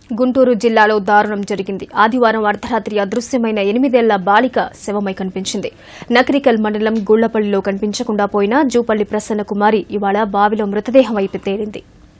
గుంటూరు జిల్లాలో దారుణం జరిగింది ఆదివారం అర్ధరాత్రి అదృశ్యమైన ఎనిమిదేళ్ల బాలిక శవమై కనిపించింది నకరికల్ మండలం గుళ్లపల్లిలో కనిపించకుండా పోయిన జూపల్లి ప్రసన్న కుమారి ఇవాళ బావిలో మృతదేహం వైపు తేలింది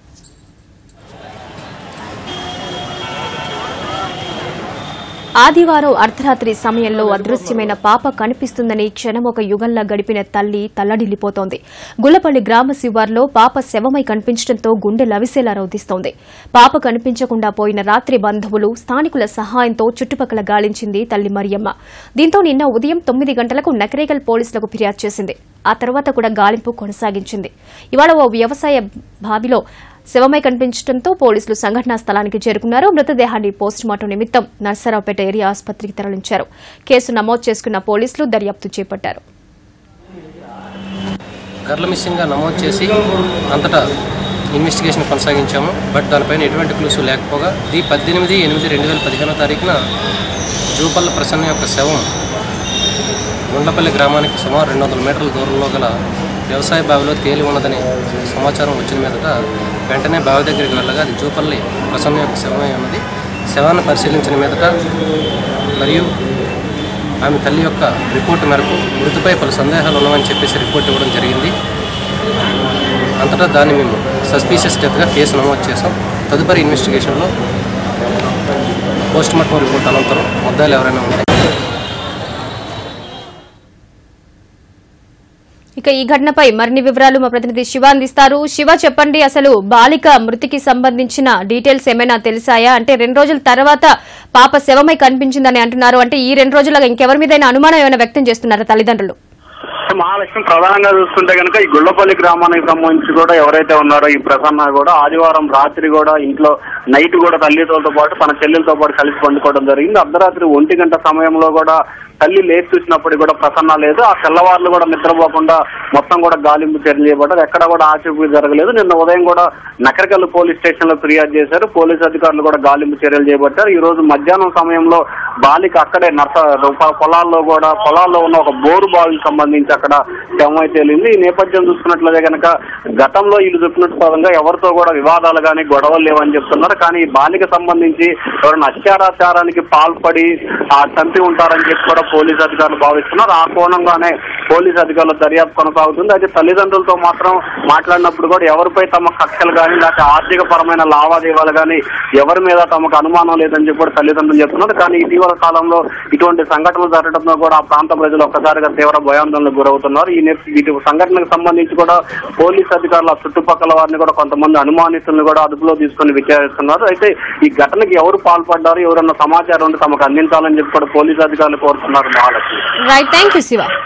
ఆదివారం అర్ధరాత్రి సమయంలో అదృశ్యమైన పాప కనిపిస్తుందని క్షణం ఒక యుగంలా గడిపిన తల్లి తల్లడిల్లిపోతోంది గుల్లపల్లి గ్రామ శివార్లో పాప శవమై కనిపించడంతో గుండె లవిసేలా రౌదిస్తోంది పాప కనిపించకుండా పోయిన రాత్రి బంధువులు స్థానికుల సహాయంతో చుట్టుపక్కల గాలించింది తల్లి మరియమ్మ దీంతో నిన్న ఉదయం తొమ్మిది గంటలకు నకరేగల్ పోలీసులకు ఫిర్యాదు చేసింది ఆ తర్వాత కూడా గాలింపు కొనసాగించింది ఇవాళ ఓ వ్యవసాయ బావిలో శవమై కనిపించడంతో పోలీసులు సంఘటనా స్థలానికి చేరుకున్నారు మృతదేహాన్ని పోస్టుమార్టం నిమిత్తం నర్సరావుపేట ఏరియా ఆసుపత్రికి తరలించారు కేసు నమోదు చేసుకున్న పోలీసులు దర్యాప్తు చేపట్టారు గర్ల మిస్సింగ్గా నమోదు చేసి అంతటా ఇన్వెస్టిగేషన్ కొనసాగించాము బట్ దానిపైన ఎటువంటి క్లూస్ లేకపోగా ది పద్దెనిమిది ఎనిమిది రెండు వేల పదిహేనో తారీఖున జూపల్ల ప్రసన్న యొక్క శవం గుండ్లపల్లి గ్రామానికి సుమారు రెండు వందల మీటర్ల దూరంలో గల వ్యవసాయ బావిలో తేలి ఉన్నదని సమాచారం వచ్చిన మీదట వెంటనే బావి దగ్గరికి వెళ్ళగా అది జూపల్లి ప్రసన్న యొక్క శవమై ఉన్నది శవాన్ని పరిశీలించిన మీదట మరియు ఆమె తల్లి యొక్క రిపోర్టు మేరకు మృతిపై పలు సందేహాలు ఉన్నామని చెప్పేసి రిపోర్ట్ ఇవ్వడం జరిగింది అంతటా దాన్ని మేము సస్పీషియస్ డెత్గా కేసు నమోదు చేసాం తదుపరి ఇన్వెస్టిగేషన్లో పోస్ట్ మార్టం రిపోర్ట్ అనంతరం ముద్దాయిలు ఎవరైనా ఉంటే ఇక ఈ ఘటనపై మరిన్ని వివరాలు మా ప్రతినిధి శివ అందిస్తారు శివ చెప్పండి అసలు బాలిక మృతికి సంబంధించిన డీటెయిల్స్ ఏమైనా తెలిసాయా అంటే రెండు రోజుల తర్వాత పాప శవమై కనిపించిందని అంటున్నారు అంటే ఈ రెండు రోజులుగా ఇంకెవరి మీదైనా అనుమానం ఏమైనా వ్యక్తం చేస్తున్నారా తల్లిదండ్రులు మహాలక్ష్మి ప్రధానంగా చూసుకుంటే కనుక ఈ గుళ్ళపల్లి గ్రామానికి సంబంధించి కూడా ఎవరైతే ఉన్నారో ఈ ప్రసన్న కూడా ఆదివారం రాత్రి కూడా ఇంట్లో నైట్ కూడా తల్లితో పాటు తన చెల్లెలతో పాటు కలిసి పండుకోవడం జరిగింది అర్ధరాత్రి ఒంటి గంట సమయంలో కూడా తల్లి లేచి చూసినప్పుడు కూడా ప్రసన్న లేదు ఆ తెల్లవారులు కూడా నిద్రపోకుండా మొత్తం కూడా గాలింపు చర్యలు చేపట్టారు ఎక్కడ కూడా ఆచూపీ జరగలేదు నిన్న ఉదయం కూడా నకరకల్లు పోలీస్ స్టేషన్ లో ఫిర్యాదు చేశారు పోలీస్ అధికారులు కూడా గాలింపు చర్యలు చేపట్టారు ఈ రోజు మధ్యాహ్నం సమయంలో బాలిక అక్కడే నర్స పొ- పొలాల్లో కూడా పొలాల్లో ఉన్న ఒక బోరు బావికి సంబంధించి అక్కడ శవమై తేలింది ఈ నేపథ్యం చూసుకున్నట్లయితే కనుక గతంలో వీళ్ళు చెప్పినట్టు పరంగా ఎవరితో కూడా వివాదాలు కానీ గొడవలు లేవని చెప్తున్నారు కానీ ఈ బాలిక సంబంధించి ఎవరైనా అత్యాచారానికి పాల్పడి ఆ చంపి ఉంటారని చెప్పి కూడా పోలీస్ అధికారులు భావిస్తున్నారు ఆ కోణంగానే పోలీస్ అధికారుల దర్యాప్తు కొనసాగుతుంది అయితే తల్లిదండ్రులతో మాత్రం మాట్లాడినప్పుడు కూడా ఎవరిపై తమ కక్షలు కానీ లేకపోతే ఆర్థిక పరమైన లావాదేవీలు కానీ ఎవరి మీద తమకు అనుమానం లేదని చెప్పి కూడా తల్లిదండ్రులు చెప్తున్నారు కానీ ఇటీవల కాలంలో ఇటువంటి సంఘటనలు జరగడంతో కూడా ఆ ప్రాంత ప్రజలు ఒక్కసారిగా తీవ్ర భయాందోళనకు గురవుతున్నారు ఈ నేప- వీటి సంఘటనకు సంబంధించి కూడా పోలీస్ అధికారులు ఆ చుట్టుపక్కల వారిని కూడా కొంతమంది అనుమానితులను కూడా అదుపులో తీసుకొని విచారిస్తున్నారు అయితే ఈ ఘటనకి ఎవరు పాల్పడ్డారు ఎవరన్నా సమాచారం ఉంటే తమకు అందించాలని చెప్పి కూడా పోలీస్ అధికారులు కోరుతున్నారు Mahalakshmi right thank you Shiva